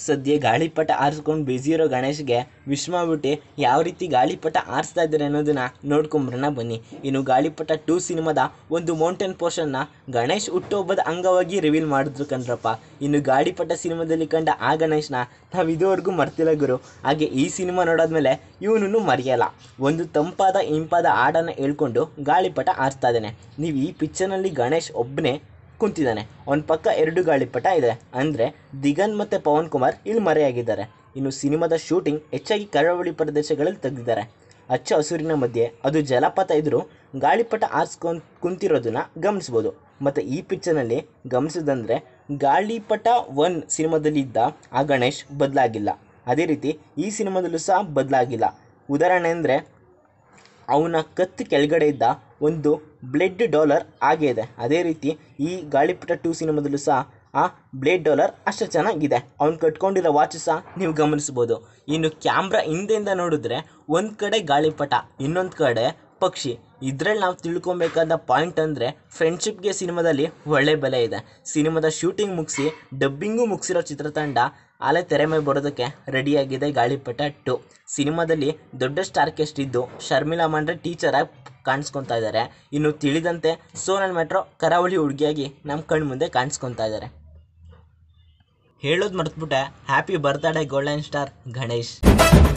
ಸದ್ಯ ಗಾಳಿಪಟ ಆರಿಸ್ಕೊಂಡು ಬ್ಯುಸಿ ಇರೋ ಗಣೇಶ್ಗೆ ವಿಶ್ ಮಾಡ್ಬಿಟ್ಟು ಯಾವ ರೀತಿ ಗಾಳಿಪಟ ಆರಿಸ್ತಾ ಇದ್ದಾರೆ ಅನ್ನೋದನ್ನ ನೋಡ್ಕೊಂಬರೋಣ ಬನ್ನಿ ಇನ್ನು ಗಾಳಿಪಟ ಟೂ ಸಿನಿಮಾದ ಒಂದು ಮೌಂಟೇನ್ ಪೋರ್ಷನ್ನ ಗಣೇಶ್ ಹುಟ್ಟುಹಬ್ಬದ ಅಂಗವಾಗಿ ರಿವೀಲ್ ಮಾಡಿದ್ರು ಕಣ್ರಪ್ಪ ಇನ್ನು ಗಾಳಿಪಟ ಸಿನಿಮಾದಲ್ಲಿ ಕಂಡ ಆ ಗಣೇಶ್ನ ನಾವು ಇದುವರೆಗೂ ಮರ್ತಿಲ್ಲ ಗುರು ಹಾಗೆ ಈ ಸಿನಿಮಾ ನೋಡಾದ್ಮೇಲೆ ಇವನನ್ನು ಮರೆಯಲ್ಲ ಒಂದು ತಂಪಾದ ಇಂಪಾದ ಹಾಡನ್ನು ಹೇಳ್ಕೊಂಡು ಗಾಳಿಪಟ ಆರಿಸ್ತಾ ಇದ್ದಾನೆ ನೀವು ಈ ಪಿಕ್ಚರ್ನಲ್ಲಿ ಗಣೇಶ್ ಒಬ್ಬನೇ ಕುಂತಿದ್ದಾನೆ ಅವನ ಪಕ್ಕ ಎರಡು ಗಾಳಿಪಟ ಇದೆ ಅಂದರೆ ದಿಗಂತ್ ಮತ್ತು ಪವನ್ ಕುಮಾರ್ ಇಲ್ಲಿ ಮರೆಯಾಗಿದ್ದಾರೆ ಇನ್ನು ಸಿನಿಮಾದ ಶೂಟಿಂಗ್ ಹೆಚ್ಚಾಗಿ ಕರಾವಳಿ ಪ್ರದೇಶಗಳಲ್ಲಿ ತೆಗೆದಿದ್ದಾರೆ ಹಚ್ಚ ಹಸುರಿನ ಮಧ್ಯೆ ಅದು ಜಲಪಾತ ಇದ್ದರೂ ಗಾಳಿಪಟ ಆರಿಸ್ಕೊಂಡು ಕುಂತಿರೋದನ್ನ ಗಮನಿಸ್ಬೋದು ಮತ್ತು ಈ ಪಿಕ್ಚರ್ನಲ್ಲಿ ಗಮನಿಸೋದಂದರೆ ಗಾಳಿಪಟ ಒನ್ ಸಿನಿಮಾದಲ್ಲಿ ಇದ್ದ ಆ ಗಣೇಶ್ ಬದಲಾಗಿಲ್ಲ ಅದೇ ರೀತಿ ಈ ಸಿನಿಮಾದಲ್ಲೂ ಸಹ ಬದಲಾಗಿಲ್ಲ ಉದಾಹರಣೆ ಅಂದರೆ ಅವನ ಕತ್ತು ಕೆಳಗಡೆ ಇದ್ದ ಒಂದು ಬ್ಲೆಡ್ ಡಾಲರ್ ಆಗೇ ಇದೆ ಅದೇ ರೀತಿ ಈ ಗಾಳಿಪಟ ಟೂ ಸಿನಿಮಾದಲ್ಲೂ ಸಹ ಆ ಬ್ಲೇಡ್ ಡಾಲರ್ ಅಷ್ಟು ಚೆನ್ನಾಗಿದೆ ಅವ್ನು ಕಟ್ಕೊಂಡಿರೋ ವಾಚ್ ಸಹ ನೀವು ಗಮನಿಸ್ಬೋದು ಇನ್ನು ಕ್ಯಾಮ್ರಾ ಹಿಂದೆಯಿಂದ ನೋಡಿದ್ರೆ ಒಂದು ಕಡೆ ಗಾಳಿಪಟ ಇನ್ನೊಂದು ಕಡೆ ಪಕ್ಷಿ ಇದ್ರಲ್ಲಿ ನಾವು ತಿಳ್ಕೊಬೇಕಾದ ಪಾಯಿಂಟ್ ಅಂದರೆ ಫ್ರೆಂಡ್ಶಿಪ್ಗೆ ಸಿನಿಮಾದಲ್ಲಿ ಒಳ್ಳೆ ಬೆಲೆ ಇದೆ ಸಿನಿಮಾದ ಶೂಟಿಂಗ್ ಮುಗಿಸಿ ಡಬ್ಬಿಂಗು ಮುಗಿಸಿರೋ ಚಿತ್ರತಂಡ ಆಲೆ ತೆರೆ ಮೇಲೆ ಬರೋದಕ್ಕೆ ರೆಡಿಯಾಗಿದೆ ಗಾಳಿಪಟ ಟು ಸಿನಿಮಾದಲ್ಲಿ ದೊಡ್ಡ ಸ್ಟಾರ್ ಕೆಸ್ಟ್ ಇದ್ದು ಶರ್ಮಿಳಾ ಮಂಡ್ರೆ ಟೀಚರಾಗಿ ಕಾಣಿಸ್ಕೊತಾ ಇದ್ದಾರೆ ಇನ್ನು ತಿಳಿದಂತೆ ಸೋನಲ್ ಮೆಟ್ರೋ ಕರಾವಳಿ ಹುಡುಗಿಯಾಗಿ ನಮ್ಮ ಕಣ್ಣು ಮುಂದೆ ಕಾಣಿಸ್ಕೊತಾ ಇದ್ದಾರೆ ಹೇಳೋದು ಮರ್ತ್ಬಿಟ್ಟೆ happy birthday golden star Ganesh